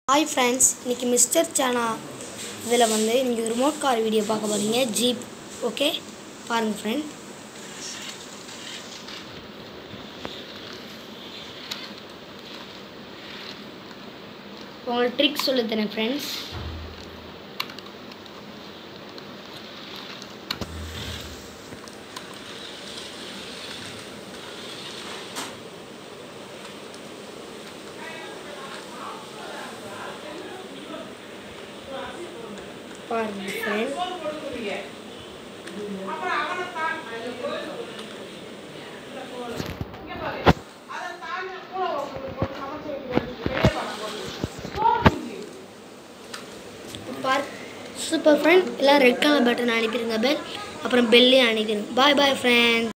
hi friends இன்றைக்கி mister Sena இதில் வந்து நீங்கள் ரிமோட் கார் வீடியோ பார்க்க போகிறீங்க ஜீப் ஓகே பாருங்கள் ஃப்ரெண்ட் உங்களுக்கு ட்ரிக் சொல்லித்தரேன் ஃப்ரெண்ட்ஸ் பாருங்கள் ஃப்ரெண்ட் பார் சூப்பர் ஃப்ரெண்ட் எல்லாம் ரெட் கலர் பட்டன் அனுப்பிடுங்க பெல் அப்புறம் பெல்லையும் அனுப்பிடுங்க பாய் பாய் ஃப்ரெண்ட்